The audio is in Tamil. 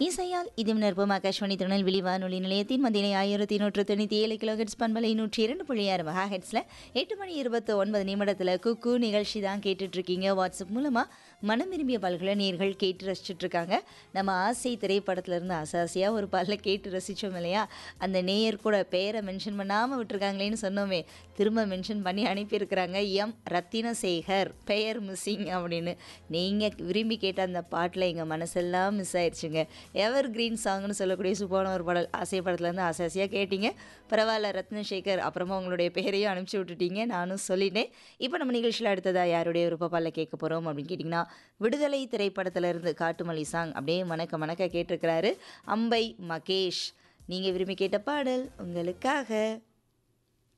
இன்னிசையால் இதயம் நிற்பம் ஆகாஷ்வாணி திருநெல்வேலி வானொலி நிலையத்தின் மதினை ஆயிரத்தி நூற்று தொண்ணூற்றி ஏழு கிலோ ஹெட்ஸ் பண்பலை நூற்றி இரண்டு புள்ளி ஆறு மெகா ஹெட்ஸில் எட்டு மணி இருபத்தி ஒன்பது நிமிடத்தில் குக்கு நிகழ்ச்சி தான் கேட்டுட்ருக்கீங்க வாட்ஸ்அப் மூலமாக மனம் விரும்பிய பால்களை நேர்கள் கேட்டு ரசிச்சுட்டு இருக்காங்க நம்ம ஆசை திரைப்படத்துல இருந்து ஆசாசியாக ஒரு பாடலை கேட்டு ரசித்தோம் இல்லையா அந்த நேயர் கூட பெயரை மென்ஷன் பண்ணாமல் விட்டுருக்காங்களேன்னு சொன்னோமே திரும்ப மென்ஷன் பண்ணி அனுப்பியிருக்கிறாங்க எம் ரத்தினசேகர் பெயர் மிஸ்ஸிங் அப்படின்னு நீங்கள் விரும்பி கேட்ட அந்த பாட்டில் எங்கள் மனசெல்லாம் மிஸ் ஆயிடுச்சுங்க எவர் கிரீன் சாங்னு சொல்லக்கூடிய சூப்பரான ஒரு பாடல் ஆசை படத்துலேருந்து ஆசை ஆசையாக கேட்டீங்க பரவாயில்ல ரத்னசேகர் அப்புறமா உங்களுடைய பெயரையும் அனுப்பிச்சி விட்டுட்டீங்க நானும் சொல்லிட்டேன் இப்போ நம்ம நிகழ்ச்சியில் அடுத்ததாக யாருடைய விருப்பப்பாலில் கேட்க போகிறோம் அப்படின்னு கேட்டிங்கன்னா விடுதலை திரைப்படத்திலிருந்து காட்டுமல்லி சாங் அப்படியே மணக்க மணக்க கேட்டிருக்கிறாரு அம்பை மகேஷ் நீங்கள் விரும்பி கேட்ட பாடல் உங்களுக்காக